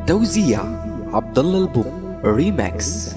توزيع عبد الله البوب ريماكس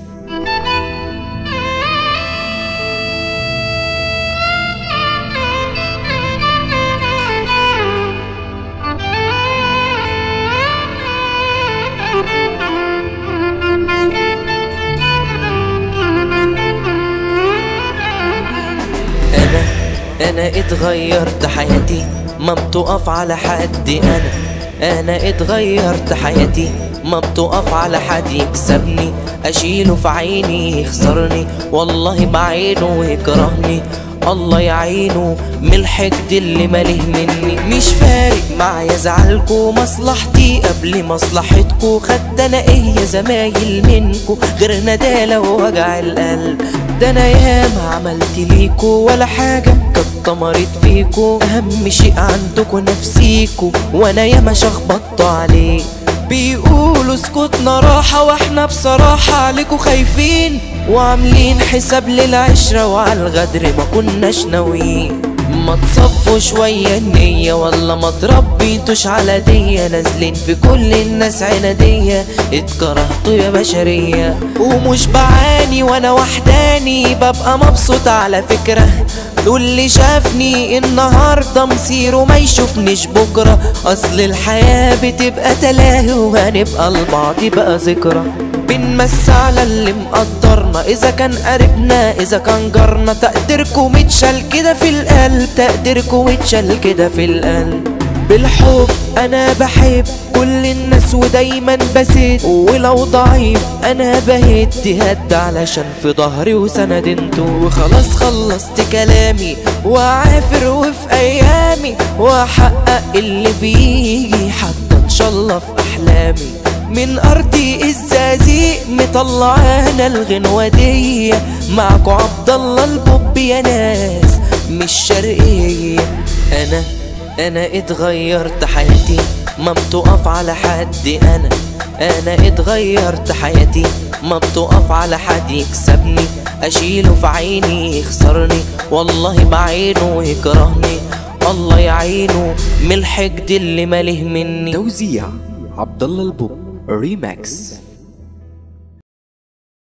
انا انا اتغيرت حياتي ما بتقف على حد انا انا اتغيرت حياتي ما بتقف على حد يكسبني اشيله في عيني يخسرني والله بعينه ويكرهني الله يعينه من الحقد اللي مليه مني مش فارق معايا زعلكو مصلحتي قبل مصلحتكو خدت انا ايه يا زمايل منكو غير ندالة ووجع القلب ده انا ياما عملت ليكو ولا حاجة كانت طمرت فيكو اهم شيء عندكو نفسيكو وانا ياما شخبطت عليه بيقولوا سكوتنا راحة واحنا بصراحة عليكوا خايفين وعاملين حساب للعشرة وعلى الغدر ما كناش ناويين ما تصفوا شوية النية ولا ما تربيتوش على دية نازلين في كل الناس عنادية اتكرهتوا يا بشرية ومش بعاني وانا وحداني ببقى مبسوط على فكرة واللي شافني النهاردة مصيره ما يشوفنيش بكرة أصل الحياة بتبقى تلاهي وهنبقى لبعض بقى ذكرى بنمس على اللي مقدرنا إذا كان قريبنا إذا كان جارنا تقديركم اتشال كده في القلب تقديركم اتشال كده في القلب بالحب انا بحب كل الناس ودايما بسيت ولو ضعيف انا بهد هد علشان في ظهري وسند انتو وخلاص خلصت كلامي وعافر وفي ايامي واحقق اللي بيجي حتى ان شاء الله في احلامي من ارضي الزازيق مطلعانا الغنوة دي معكو عبد الله البوب يا ناس مش شرقية انا انا اتغيرت حياتي ما بتقف على حد انا انا اتغيرت حياتي ما بتقف على حد يكسبني اشيله في عيني يخسرني والله بعينه ويكرهني الله يعينه من الحقد اللي مليه مني توزيع عبد الله البوب ريماكس